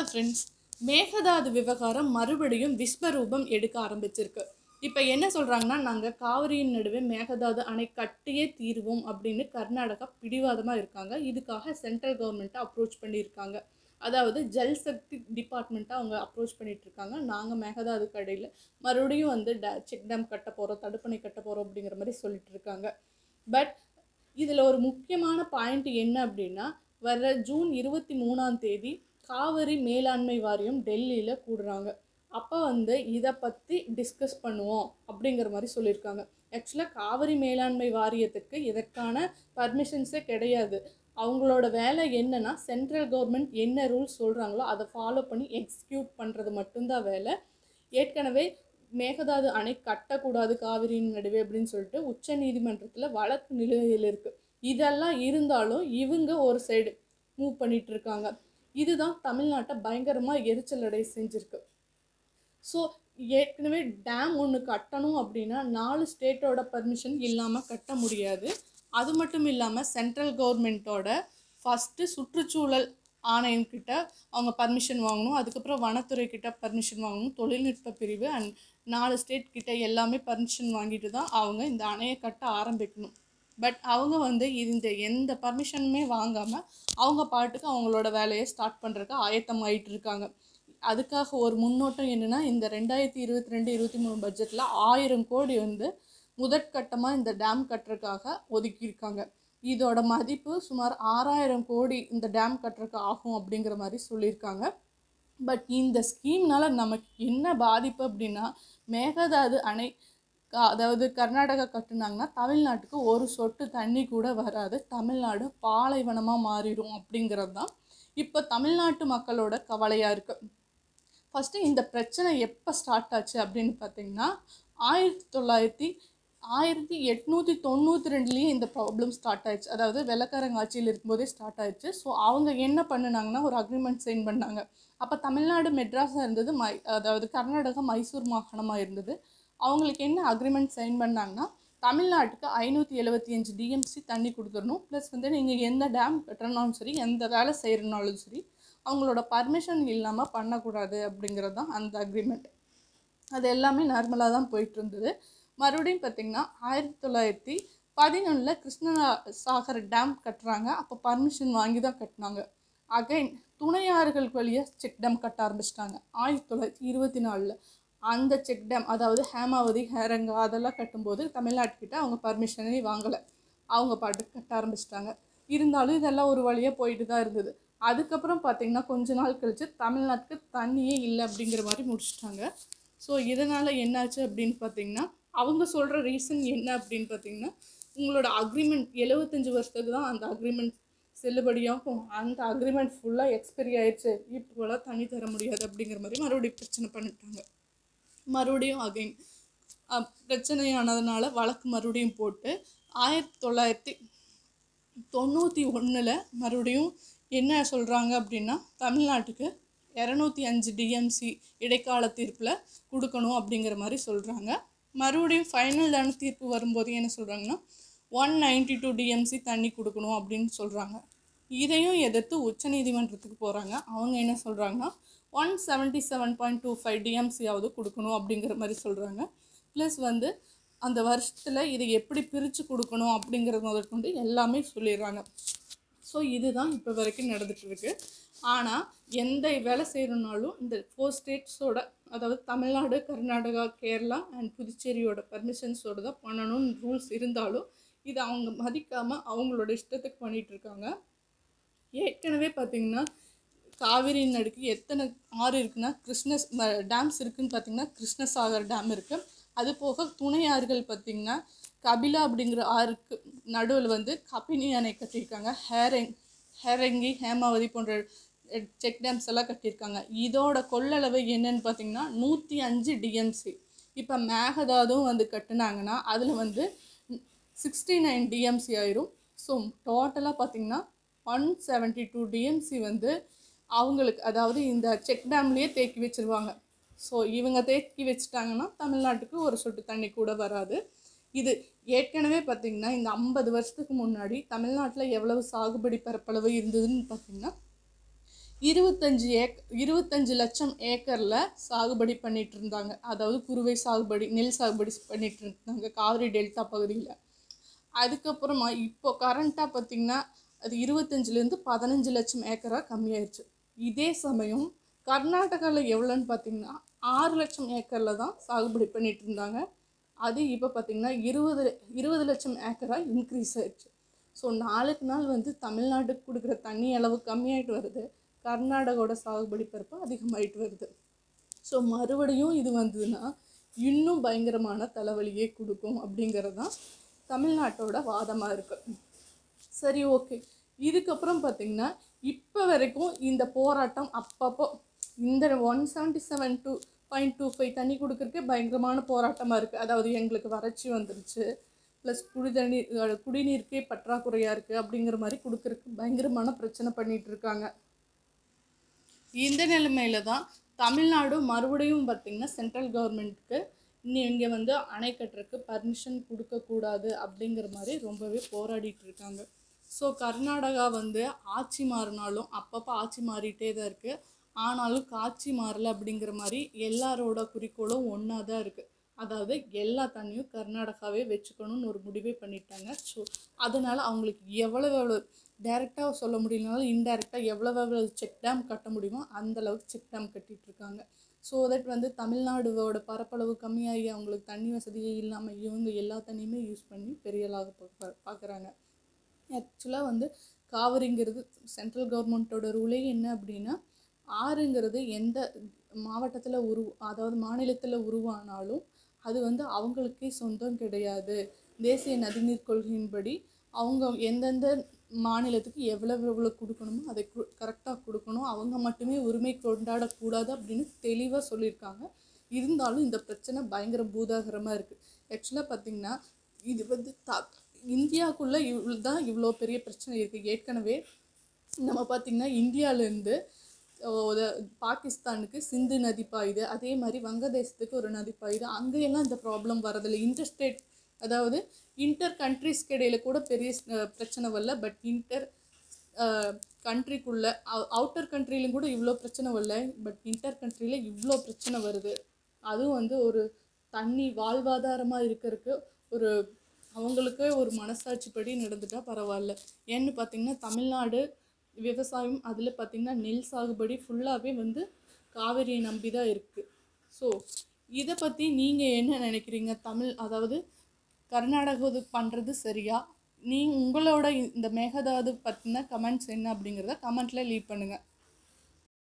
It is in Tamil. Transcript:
ஃப்ரெண்ட்ஸ் மேகதாது விவகாரம் மறுபடியும் விஸ்வரூபம் எடுக்க ஆரம்பிச்சிருக்கு இப்போ என்ன சொல்கிறாங்கன்னா நாங்கள் காவிரியின் நடுவே மேகதாது அணை கட்டியே தீருவோம் அப்படின்னு கர்நாடகா பிடிவாதமாக இருக்காங்க இதுக்காக சென்ட்ரல் கவர்மெண்ட்டை அப்ரோச் பண்ணியிருக்காங்க அதாவது ஜல் சக்தி டிபார்ட்மெண்ட்டை அவங்க அப்ரோச் பண்ணிட்டு இருக்காங்க நாங்கள் மேகதாது கடையில் மறுபடியும் வந்து ட செக் டேம் கட்ட போகிறோம் தடுப்பணை கட்ட போகிறோம் அப்படிங்கிற மாதிரி சொல்லிட்டு இருக்காங்க பட் இதில் ஒரு முக்கியமான பாயிண்ட் என்ன அப்படின்னா வர ஜூன் இருபத்தி மூணாம் தேதி காவிரி மேலாண்மை வாரியம் டெல்லியில் கூடுறாங்க அப்போ வந்து இதை பற்றி டிஸ்கஸ் பண்ணுவோம் அப்படிங்கிற மாதிரி சொல்லியிருக்காங்க ஆக்சுவலாக காவிரி மேலாண்மை வாரியத்துக்கு இதற்கான பர்மிஷன்ஸே கிடையாது அவங்களோட வேலை என்னன்னா சென்ட்ரல் கவர்மெண்ட் என்ன ரூல்ஸ் சொல்கிறாங்களோ அதை ஃபாலோ பண்ணி எக்ஸிக்யூட் பண்ணுறது மட்டும்தான் வேலை ஏற்கனவே மேகதாது அணை கட்டக்கூடாது காவிரியின் நடுவே அப்படின்னு சொல்லிட்டு உச்ச நீதிமன்றத்தில் வழக்கு நிலுவையில் இருக்குது இதெல்லாம் இருந்தாலும் இவங்க ஒரு சைடு மூவ் பண்ணிட்டு இருக்காங்க இதுதான் தமிழ்நாட்டை பயங்கரமாக எரிச்சல் அடைய செஞ்சுருக்கு ஸோ ஏற்கனவே டேம் ஒன்று கட்டணும் அப்படின்னா நாலு ஸ்டேட்டோட பர்மிஷன் இல்லாமல் கட்ட முடியாது அது மட்டும் இல்லாமல் சென்ட்ரல் கவர்மெண்ட்டோட ஃபஸ்ட்டு சுற்றுச்சூழல் ஆணையம்கிட்ட அவங்க பர்மிஷன் வாங்கணும் அதுக்கப்புறம் வனத்துறை கிட்ட பர்மிஷன் வாங்கணும் தொழில்நுட்ப பிரிவு அண்ட் நாலு ஸ்டேட் கிட்ட எல்லாமே பர்மிஷன் வாங்கிட்டு தான் அவங்க இந்த அணையை கட்ட ஆரம்பிக்கணும் பட் அவங்க வந்து இந்த எந்த பர்மிஷனுமே வாங்காமல் அவங்க பாட்டுக்கு அவங்களோட வேலையை ஸ்டார்ட் பண்ணுறதுக்கு ஆயத்தமாயிட்டு இருக்காங்க அதுக்காக ஒரு முன்னோட்டம் என்னென்னா இந்த ரெண்டாயிரத்தி இருபத்தி ரெண்டு இருபத்தி மூணு பட்ஜெட்டில் ஆயிரம் கோடி வந்து முதற்கட்டமாக இந்த டேம் கட்டுறதுக்காக ஒதுக்கியிருக்காங்க இதோட மதிப்பு சுமார் ஆறாயிரம் கோடி இந்த டேம் கட்டுறதுக்கு ஆகும் அப்படிங்கிற மாதிரி சொல்லியிருக்காங்க பட் இந்த ஸ்கீம்னால நமக்கு என்ன பாதிப்பு அப்படின்னா மேகதாது அணை க- அதாவது கர்நாடகா கட்டுனாங்கன்னா தமிழ்நாட்டுக்கு ஒரு சொட்டு தண்ணி கூட வராது தமிழ்நாடு பாலைவனமாக மாறிடும் அப்படிங்கிறது தான் இப்போ தமிழ்நாட்டு மக்களோட கவலையாக இருக்குது ஃபஸ்ட்டு இந்த பிரச்சனை எப்போ ஸ்டார்ட் ஆச்சு அப்படின்னு பார்த்தீங்கன்னா ஆயிரத்தி தொள்ளாயிரத்தி ஆயிரத்தி எட்நூற்றி தொண்ணூற்றி ரெண்டுலேயே இந்த ப்ராப்ளம் ஸ்டார்ட் ஆயிடுச்சு அதாவது வெள்ளக்காரங்க ஆட்சியில் இருக்கும்போதே ஸ்டார்ட் ஆயிடுச்சு ஸோ அவங்க என்ன பண்ணுனாங்கன்னா ஒரு அக்ரிமெண்ட் சைன் பண்ணாங்க அப்போ தமிழ்நாடு மெட்ராஸாக இருந்தது மை அதாவது கர்நாடகா மைசூர் மாகாணமாக இருந்தது அவங்களுக்கு என்ன அக்ரிமெண்ட் சைன் பண்ணாங்கன்னா தமிழ்நாட்டுக்கு ஐநூற்றி எழுபத்தி அஞ்சு டிஎம்சி தண்ணி கொடுத்துடணும் ப்ளஸ் வந்து நீங்கள் எந்த டேம் கட்டுறனாலும் சரி எந்த வேலை செய்கிறனாலும் சரி அவங்களோட பர்மிஷன் இல்லாமல் பண்ணக்கூடாது அப்படிங்கிறது தான் அந்த அக்ரிமெண்ட் அது எல்லாமே நார்மலாக தான் போயிட்டு இருந்தது மறுபடியும் பார்த்திங்கன்னா ஆயிரத்தி தொள்ளாயிரத்தி பதினொன்றில் கிருஷ்ணா சாகர் டேம் கட்டுறாங்க அப்போ பர்மிஷன் வாங்கி தான் கட்டினாங்க அகைன் துணையாறுகளுக்கு வழியாக செக் டேம் கட்ட ஆரம்பிச்சிட்டாங்க ஆயிரத்தி தொள்ளாயிரத்தி இருபத்தி நாலில் அந்த செக் டேம் அதாவது ஹேமாவதி ஹேரங்கா அதெல்லாம் கட்டும்போது தமிழ்நாட்டுக்கிட்ட அவங்க பர்மிஷனே வாங்கலை அவங்க பாட்டுக்கு கட்ட ஆரம்பிச்சிட்டாங்க இருந்தாலும் இதெல்லாம் ஒரு வழியாக போயிட்டு தான் இருந்தது அதுக்கப்புறம் பார்த்திங்கன்னா கொஞ்ச நாள் கழித்து தமிழ்நாட்டுக்கு தண்ணியே இல்லை அப்படிங்கிற மாதிரி முடிச்சிட்டாங்க ஸோ இதனால் என்னாச்சு அப்படின்னு பார்த்தீங்கன்னா அவங்க சொல்கிற ரீசன் என்ன அப்படின்னு பார்த்தீங்கன்னா உங்களோட அக்ரிமெண்ட் எழுபத்தஞ்சு வருஷத்துக்கு தான் அந்த அக்ரிமெண்ட் செல்லுபடியாகும் அந்த அக்ரிமெண்ட் ஃபுல்லாக எக்ஸ்பைரி ஆயிடுச்சு இப்போலாம் தண்ணி தர முடியாது அப்படிங்கிற மாதிரி மறுபடியும் பிரச்சனை பண்ணிட்டாங்க மறுபடியும் அகைன் பிரச்சனையானதுனால வழக்கு மறுபடியும் போட்டு ஆயிரத்தி தொள்ளாயிரத்தி தொண்ணூற்றி ஒன்றில் மறுபடியும் என்ன சொல்கிறாங்க அப்படின்னா தமிழ்நாட்டுக்கு இரநூத்தி அஞ்சு டிஎம்சி இடைக்கால தீர்ப்பில் கொடுக்கணும் அப்படிங்கிற மாதிரி சொல்கிறாங்க மறுபடியும் ஃபைனலான தீர்ப்பு வரும்போது என்ன சொல்கிறாங்கன்னா ஒன் நைன்டி டூ டிஎம்சி தண்ணி கொடுக்கணும் அப்படின்னு சொல்கிறாங்க இதையும் எதிர்த்து உச்சநீதிமன்றத்துக்கு போகிறாங்க அவங்க என்ன சொல்கிறாங்கன்னா one seventy seven point two five டிஎம்சியாவது கொடுக்கணும் அப்படிங்கிற மாதிரி சொல்கிறாங்க ப்ளஸ் வந்து அந்த வருஷத்தில் இதை எப்படி பிரித்து கொடுக்கணும் அப்படிங்கிறது முதற்கொண்டு எல்லாமே சொல்லிடுறாங்க ஸோ இதுதான் இப்போ வரைக்கும் நடந்துட்டு இருக்கு ஆனால் எந்த வேலை செய்யணுன்னாலும் இந்த ஃபோர் ஸ்டேட்ஸோட அதாவது தமிழ்நாடு கர்நாடகா கேரளா அண்ட் புதுச்சேரியோட பர்மிஷன்ஸோட தான் பண்ணணும்னு ரூல்ஸ் இருந்தாலும் இதை அவங்க மதிக்காமல் அவங்களோட இஷ்டத்துக்கு பண்ணிட்டு இருக்காங்க ஏற்கனவே பார்த்தீங்கன்னா காவிரி நடுக்கு எத்தனை ஆறு இருக்குன்னா கிருஷ்ண டேம்ஸ் இருக்குன்னு பார்த்தீங்கன்னா கிருஷ்ணசாகர் டேம் இருக்குது அது போக துணை ஆறுகள் பார்த்திங்கன்னா கபிலா அப்படிங்கிற ஆறுக்கு நடுவில் வந்து கபினி அணை கட்டியிருக்காங்க ஹேரெங் ஹேரங்கி ஹேமாவதி போன்ற செக் டேம்ஸ் எல்லாம் கட்டியிருக்காங்க இதோட கொள்ளளவு என்னன்னு பார்த்தீங்கன்னா நூற்றி அஞ்சு டிஎம்சி இப்போ மேகதாதும் வந்து கட்டுனாங்கன்னா அதில் வந்து சிக்ஸ்டி நைன் டிஎம்சி ஆயிரும் ஸோ டோட்டலாக பார்த்தீங்கன்னா ஒன் செவன்ட்டி டூ டிஎம்சி வந்து அவங்களுக்கு அதாவது இந்த செக் டேம்லேயே தேக்கி வச்சிருவாங்க ஸோ இவங்க தேக்கி வச்சுட்டாங்கன்னா தமிழ்நாட்டுக்கு ஒரு சொட்டு தண்ணி கூட வராது இது ஏற்கனவே பார்த்திங்கன்னா இந்த ஐம்பது வருஷத்துக்கு முன்னாடி தமிழ்நாட்டில் எவ்வளவு சாகுபடி பரப்பளவு இருந்ததுன்னு பார்த்திங்கன்னா இருபத்தஞ்சு ஏக் இருபத்தஞ்சு லட்சம் ஏக்கரில் சாகுபடி பண்ணிட்டு இருந்தாங்க அதாவது குறுவை சாகுபடி நெல் சாகுபடி பண்ணிட்டு இருந்தாங்க காவிரி டெல்டா பகுதியில் அதுக்கப்புறமா இப்போ கரண்ட்டாக பார்த்தீங்கன்னா அது இருபத்தஞ்சிலேருந்து பதினஞ்சு லட்சம் ஏக்கராக கம்மியாயிருச்சு இதே சமயம் கர்நாடகாவில் எவ்வளோன்னு பார்த்தீங்கன்னா ஆறு லட்சம் ஏக்கரில் தான் சாகுபடி பண்ணிட்டு இருந்தாங்க அது இப்போ பார்த்தீங்கன்னா இருபது இருபது லட்சம் ஏக்கராக இன்க்ரீஸ் ஆயிடுச்சு ஸோ நாளுக்கு நாள் வந்து தமிழ்நாட்டுக்கு கொடுக்குற தண்ணி அளவு கம்மியாயிட்டு வருது கர்நாடகாவோட சாகுபடி பரப்பு அதிகமாயிட்டு வருது ஸோ மறுபடியும் இது வந்ததுன்னா இன்னும் பயங்கரமான தலைவலியே கொடுக்கும் அப்படிங்கிறது தான் தமிழ்நாட்டோட வாதமாக இருக்குது சரி ஓகே இதுக்கப்புறம் பார்த்தீங்கன்னா இப்போ வரைக்கும் இந்த போராட்டம் அப்பப்போ இந்த one seventy seven two point two five தண்ணி கொடுக்கறதுக்கே பயங்கரமான போராட்டமாக இருக்குது அதாவது எங்களுக்கு வறட்சி வந்துருச்சு ப்ளஸ் குடி தண்ணீர் அஹ் குடிநீருக்கே பற்றாக்குறையாக இருக்குது அப்படிங்கிற மாதிரி கொடுக்கறதுக்கு பயங்கரமான பிரச்சனை பண்ணிட்டு இருக்காங்க இந்த நிலைமையில தான் தமிழ்நாடு மறுபடியும் பார்த்திங்கன்னா சென்ட்ரல் கவர்மெண்ட்டுக்கு இங்கே வந்து அணை கட்டுறதுக்கு பர்மிஷன் கொடுக்கக்கூடாது அப்படிங்கிற மாதிரி ரொம்பவே போராடிட்டு இருக்காங்க ஸோ கர்நாடகா வந்து ஆட்சி மாறினாலும் அப்பப்போ ஆட்சி மாறிட்டே தான் இருக்குது ஆனாலும் காட்சி மாறல அப்படிங்கிற மாதிரி எல்லாரோட குறிக்கோளும் ஒன்றா தான் இருக்குது அதாவது எல்லா தண்ணியும் கர்நாடகாவே வச்சுக்கணும்னு ஒரு முடிவே பண்ணிட்டாங்க ஸோ அதனால் அவங்களுக்கு எவ்வளவு எவ்வளோ டைரெக்டாக சொல்ல முடியலனாலும் இன்டைரக்டாக எவ்வளவு எவ்வளோ செக் டேம் கட்ட முடியுமோ அந்த அளவுக்கு செக் டேம் கட்டிட்டு இருக்காங்க ஸோ தட் வந்து தமிழ்நாடுவோட பரப்பளவு கம்மியாகி அவங்களுக்கு தண்ணி வசதியே இல்லாமல் இவங்க எல்லா தண்ணியுமே யூஸ் பண்ணி பெரிய அளவு பா- பார்க்குறாங்க ஆக்சுவலாக வந்து காவிரிங்கிறது சென்ட்ரல் கவர்மெண்ட்டோட ரூலே என்ன அப்படின்னா ஆறுங்கிறது எந்த மாவட்டத்தில் உரு அதாவது மாநிலத்தில் உருவானாலும் அது வந்து அவங்களுக்கே சொந்தம் கிடையாது தேசிய நதிநீர் கொள்கையின்படி அவங்க எந்தெந்த மாநிலத்துக்கு எவ்வளவு எவ்வளோ கொடுக்கணுமோ அதை கரெக்டாக கொடுக்கணும் அவங்க மட்டுமே உரிமை கொண்டாடக்கூடாது அப்படின்னு தெளிவாக சொல்லியிருக்காங்க இருந்தாலும் இந்த பிரச்சனை பயங்கர பூதாகரமாக இருக்குது ஆக்சுவலாக பார்த்திங்கன்னா இது வந்து த இந்தியாவுக்குள்ளே இவ்வளோ தான் இவ்வளோ பெரிய பிரச்சனை இருக்குது ஏற்கனவே நம்ம பார்த்திங்கன்னா இந்தியாவிலேருந்து பாகிஸ்தானுக்கு சிந்து நதி பாயுது அதே மாதிரி வங்கதேசத்துக்கு ஒரு நதி பாயுது அங்கெல்லாம் இந்த ப்ராப்ளம் வரதில்லை இன்டர்ஸ்டேட் அதாவது இன்டர் கண்ட்ரிஸ்க்கு இடையில கூட பெரிய அஹ், பிரச்சனை வரல பட் இன்டர் கண்ட்ரிக்குள்ளே அவுட்டர் கண்ட்ரிலையும் கூட இவ்வளோ பிரச்சனை வரல பட் இன்டர் கண்ட்ரியில் இவ்வளோ பிரச்சனை வருது அதுவும் வந்து ஒரு தண்ணி வாழ்வாதாரமாக இருக்கிறதுக்கு ஒரு அவங்களுக்கே ஒரு மனசாட்சிப்படி நடந்துட்டால் பரவாயில்ல ஏன்னு பார்த்தீங்கன்னா தமிழ்நாடு விவசாயம் அதில் பார்த்திங்கன்னா நெல் சாகுபடி ஃபுல்லாகவே வந்து காவிரியை நம்பி தான் இருக்குது ஸோ இதை பற்றி நீங்கள் என்ன நினைக்கிறீங்க தமிழ் அதாவது கர்நாடகா பண்ணுறது சரியா நீ உங்களோட இந்த மேகதாது பற்றின கமெண்ட்ஸ் என்ன அப்படிங்கிறத கமெண்ட்டில் லீவ் பண்ணுங்கள்